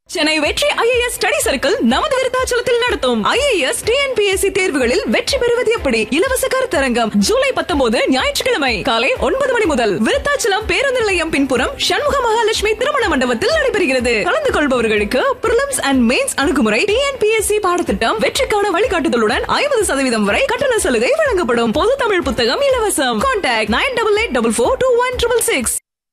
சென்னை வெற்றி IAS study circle நமது விருத்தாச்சலத்தில் நடத்தும் ஐஏஎஸ் டிஎன்பிஎஸ்சி தேர்வுகளில் வெற்றி பெறுவது எப்படி இலவச கருத்தரங்கம் ஜூலை பத்தொன்பது ஞாயிற்றுக்கிழமை காலை ஒன்பது மணி முதல் விருத்தாச்சலம் பேருந்து நிலையம் பின்புறம் சண்முக மகாலட்சுமி திருமண மண்டபத்தில் நடைபெறுகிறது கலந்து கொள்பவர்களுக்கு பிரிலிம்ஸ் அண்ட் மெயின்ஸ் அணுகுமுறை டிஎன்பிஎஸ்சி பாடத்திட்டம் வெற்றிக்கான வழிகாட்டுதலுடன் ஐம்பது சதவீதம் வரை கட்டண சலுகை வழங்கப்படும் பொது தமிழ் புத்தகம் இலவசம் contact nine double eight double four two one triple six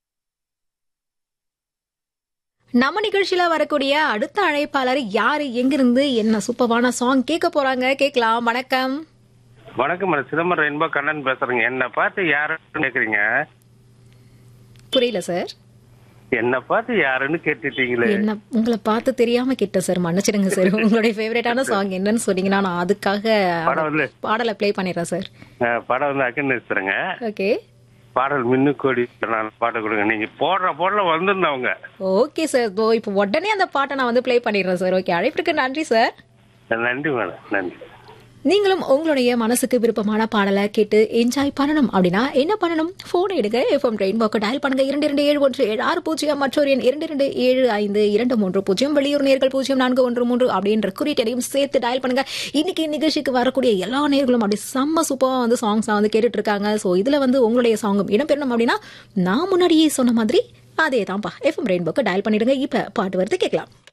நம்ம நிகழ்ச்சியில வரக்கூடிய அடுத்த அழைப்பாளர் யாரு எங்கிருந்து என்ன சூப்பரான சாங் கேட்க போறாங்க கேட்கலாம் வணக்கம் வணக்கம் மேடம் சிதம்பரம் ரெயின்போ கண்ணன் பேசுறேங்க என்ன பார்த்து யாருன்னு கேக்குறீங்க புரியல சார் என்ன பார்த்து யாருன்னு கேட்டுட்டீங்களே என்ன உங்களை பார்த்து தெரியாம கேட்டேன் சார் மன்னிச்சிடுங்க சார் உங்களுடைய ஃபேவரட்டான சாங் என்னன்னு சொன்னீங்கன்னா நான் அதுக்காக படம் வந்து பாடலை ப்ளே பண்ணிடுறேன் சார் அஹ், படம் வந்து அக்கன்னுறேங்க ஓகே பாடல் மின்னு கோடி நான் பாட்டு கொடுங்க நீங்க போடுற போடல வந்திருந்தவங்க ஓகே சார் தோ இப்போ உடனே அந்த பாட்டை நான் வந்து ப்ளே பண்ணிடுறேன் சார் ஓகே அழைப்பிற்கு நன்றி சார் நன்றி மேடம் நன்றி நீங்களும் உங்களுடைய மனசுக்கு விருப்பமான பாடலை கேட்டு என்ஜாய் பண்ணணும் அப்படின்னா என்ன பண்ணணும் போன் எடுங்க எஃப்எம் ரெயின்போக்கு டயல் பண்ணுங்க இரண்டு இரண்டு ஏழு ஒன்று ஏழு ஆறு பூஜ்ஜியம் மற்றொரு எண் இரண்டு இரண்டு ஏழு ஐந்து இரண்டு மூன்று பூஜ்ஜியம் வெளியூர் நேர்கள் பூஜ்ஜியம் நான்கு ஒன்று மூன்று அப்படின்ற குறியீட்டையும் சேர்த்து டயல் பண்ணுங்க இன்னைக்கு நிகழ்ச்சிக்கு வரக்கூடிய எல்லா நேர்களும் அப்படி செம்ம சூப்பராக வந்து சாங்ஸ் வந்து கேட்டுட்டு இருக்காங்க ஸோ இதுல வந்து உங்களுடைய சாங்கும் இடம்பெறணும் அப்படின்னா நான் முன்னாடியே சொன்ன மாதிரி அதே தான்ப்பா எஃப்எம் ரெயின்போக்கு டயல் பண்ணிடுங்க இப்ப பாட்டு வருது கேட்கலாம்